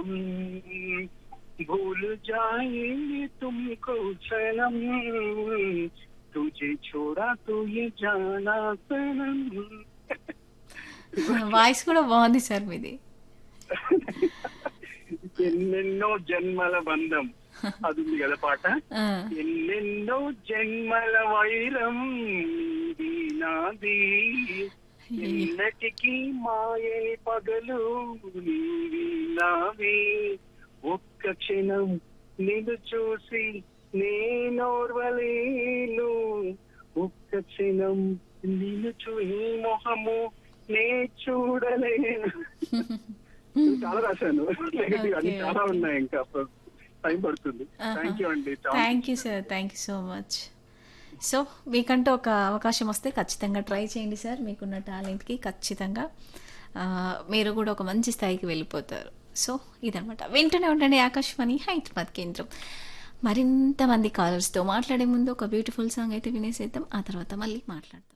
हम भूल जाएंगे तुमको सनम तुझे छोड़ा तो ये जाना सनम వాయిస్ కూడా బాగుంది సార్ మీది ఎన్నెన్నో జన్మల బంధం అది ఉంది కదా పాట ఆ, ఎన్నెన్నో జన్మల వైరం నీది నాది ఎన్నటికీ మాయని పగలు నీవి నావి ఒక్క క్షణం నిన్ను చూసి నేనోర్వలేను ఒక్క క్షణం నిన్ను చూ నీ మొహము నే చూడలేను చాలా రాశాను నెగటివ్ అన్ని Okay, చాలా okay. ఉన్నాయి ఇంకా టైం పడుతుంది థ్యాంక్ యూ అండి చాలా thank you sir thank you so much so మీకంటూ ఒక అవకాశం వస్తే ఖచ్చితంగా ట్రై చేయండి సార్ మీకున్న టాలెంట్కి ఖచ్చితంగా ఆ, మీరు కూడా ఒక మంచి స్థాయికి వెళ్ళిపోతారు సో ఇదనమాట వింటూనే ఉండండి ఆకాశవాణి హైదరాబాద్ కేంద్రం మరింత మంది కాలర్స్తో మాట్లాడే ముందు ఒక బ్యూటిఫుల్ సాంగ్ అయితే వినేసేద్దాం ఆ తర్వాత మళ్ళీ మాట్లాడతాం